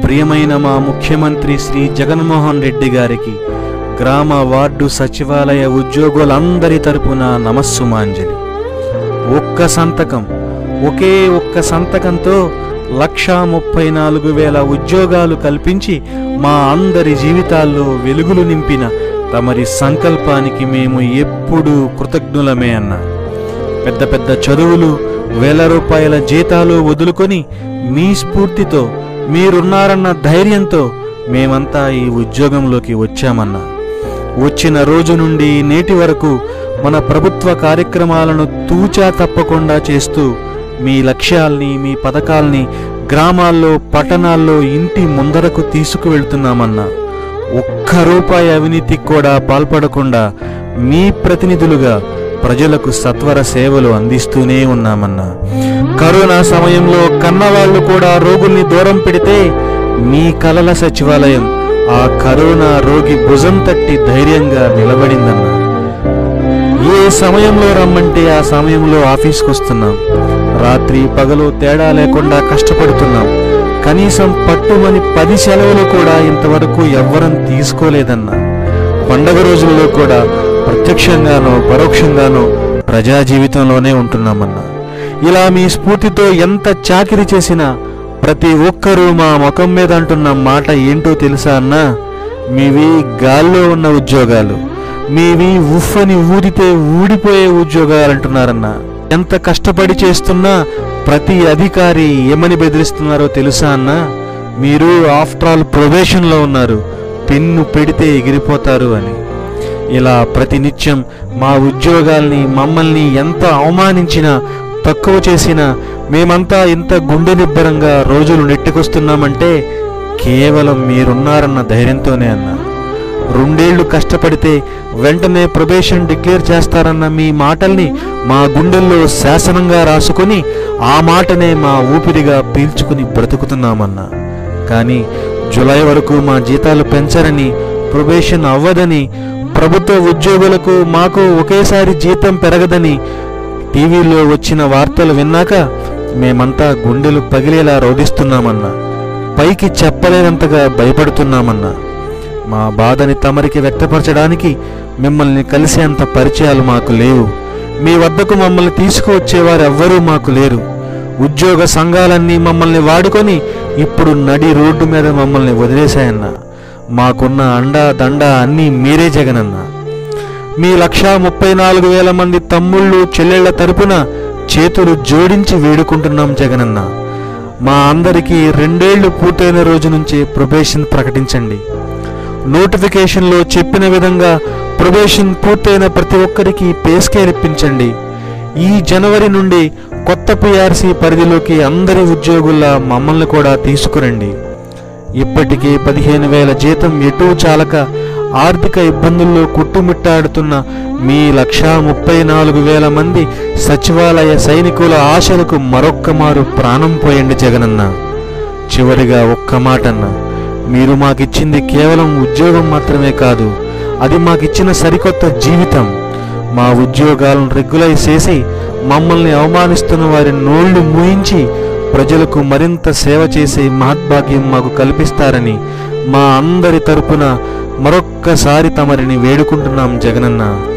ప్రియమైన మా ముఖ్యమంత్రి శ్రీ జగన్మోహన్ రెడ్డి గారికి గ్రామ వార్డు సచివాలయ ఉద్యోగులందరి తరపున నమస్సుమాంజలి ఒక్క సంతకం ఒకే ఒక్క సంతకంతో లక్షా ముప్పై నాలుగు వేల ఉద్యోగాలు కల్పించి మా అందరి జీవితాల్లో వెలుగులు నింపిన తమరి సంకల్పానికి మేము ఎప్పుడూ కృతజ్ఞులమే అన్నా పెద్ద పెద్ద చదువులు వేల రూపాయల జీతాలు వదులుకొని మీ స్ఫూర్తితో మీరున్నారన్న ధైర్యంతో మేమంతా ఈ ఉద్యోగంలోకి వచ్చామన్నా వచ్చిన రోజు నుండి నేటి వరకు మన ప్రభుత్వ కార్యక్రమాలను తూచా తప్పకుండా చేస్తూ మీ లక్ష్యాల్ని మీ పథకాల్ని గ్రామాల్లో పట్టణాల్లో ఇంటి ముందరకు తీసుకువెళ్తున్నామన్నా ఒక్క రూపాయి అవినీతికి కూడా పాల్పడకుండా మీ ప్రతినిధులుగా ప్రజలకు సత్వర సేవలు అందిస్తూనే ఉన్నామన్నా కరోనా సమయంలో కన్నవాళ్లు కూడా రోగుల్ని దూరం పెడితే మీ కలల సచివాలయం ఆ కరోనా రోగి భుజం తట్టి ధైర్యంగా నిలబడిందన్నా ఏ సమయంలో రమ్మంటే ఆ సమయంలో ఆఫీస్కి వస్తున్నాం రాత్రి పగలు తేడా లేకుండా కష్టపడుతున్నాం కనీసం పట్టుమని పది సెలవులు కూడా ఇంతవరకు ఎవ్వరం తీసుకోలేదన్నా పండగ రోజుల్లో కూడా ప్రత్యక్షంగానో పరోక్షంగానో ప్రజా జీవితంలోనే ఉంటున్నామన్నా ఇలా మీ స్ఫూర్తితో ఎంత చాకిరి చేసినా ప్రతి ఒక్కరూ మా ముఖం మీద అంటున్న మాట ఏంటో తెలుసా అన్నా మీవి గాల్లో ఉన్న ఉద్యోగాలు మీవి ఉఫ్ అని ఊదితే ఊడిపోయే ఉద్యోగాలు అంటున్నారన్నా ఎంత కష్టపడి చేస్తున్నా ప్రతి అధికారి ఏమని బెదిరిస్తున్నారో తెలుసా అన్నా మీరు ఆఫ్టర్ ఆల్ ప్రొబేషన్లో ఉన్నారు పెన్ను పెడితే ఎగిరిపోతారు అని ఇలా ప్రతినిత్యం మా ఉద్యోగాల్ని మమ్మల్ని ఎంత అవమానించినా తక్కువ చేసినా మేమంతా ఇంత గుండె నిబ్బరంగా రోజులు నెట్టుకొస్తున్నామంటే కేవలం మీరున్నారన్న ధైర్యంతోనే అన్నా రెండేళ్లు కష్టపడితే వెంటనే ప్రొబేషన్ డిక్లేర్ చేస్తారన్న మీ మాటల్ని మా గుండెల్లో శాసనంగా రాసుకొని ఆ మాటనే మా ఊపిరిగా పీల్చుకుని బ్రతుకుతున్నామన్నా కానీ జులై వరకు మా జీతాలు పెంచరని ప్రొబేషన్ అవ్వదని ప్రభుత్వ ఉద్యోగులకు మాకు ఒకేసారి జీతం పెరగదని టీవీలో వచ్చిన వార్తలు విన్నాక మేమంతా గుండెలు పగిలేలా రోధిస్తున్నామన్నా పైకి చెప్పలేనంతగా భయపడుతున్నామన్నా మా బాధని తమరికి వ్యక్తపరచడానికి మిమ్మల్ని కలిసేంత పరిచయాలు మాకు లేవు మీ వద్దకు మమ్మల్ని తీసుకువచ్చేవారు ఎవ్వరూ మాకు లేరు ఉద్యోగ సంఘాలన్నీ మమ్మల్ని వాడుకొని ఇప్పుడు నడి రోడ్డు మీద మమ్మల్ని వదిలేశాయన్నా మాకున్న అండా దండ అన్నీ మీరే జగనన్నా మీ లక్షా ముప్పై నాలుగు వేల మంది తమ్ముళ్ళు చెల్లెళ్ల తరపున చేతులు జోడించి వేడుకుంటున్నాం జగనన్న మా అందరికీ రెండేళ్లు పూర్తయిన రోజు నుంచే ప్రొబేషన్ ప్రకటించండి నోటిఫికేషన్లో చెప్పిన విధంగా ప్రొబేషన్ పూర్తయిన ప్రతి ఒక్కరికి పే స్కేల్ ఇప్పించండి ఈ జనవరి నుండి కొత్త పిఆర్సీ పరిధిలోకి అందరి ఉద్యోగుల్లా మమ్మల్ని కూడా తీసుకురండి ఇప్పటికే పదిహేను వేల జీతం ఎటూ చాలక ఆర్థిక ఇబ్బందుల్లో కుట్టుమిట్టాడుతున్న మీ లక్షా ముప్పై నాలుగు వేల మంది సచివాలయ సైనికుల ఆశలకు మరొక్క మారు ప్రాణం పోయండి జగనన్న చివరిగా ఒక్క మాటన్న మీరు మాకిచ్చింది కేవలం ఉద్యోగం మాత్రమే కాదు అది మాకిచ్చిన సరికొత్త జీవితం మా ఉద్యోగాలను రెగ్యులైజ్ చేసి మమ్మల్ని అవమానిస్తున్న వారి నోళ్లు మూయించి ప్రజలకు మరింత సేవ చేసే మహద్భాగ్యం మాకు కల్పిస్తారని మా అందరి తరపున మరొక్కసారి తమరిని వేడుకుంటున్నాం జగనన్న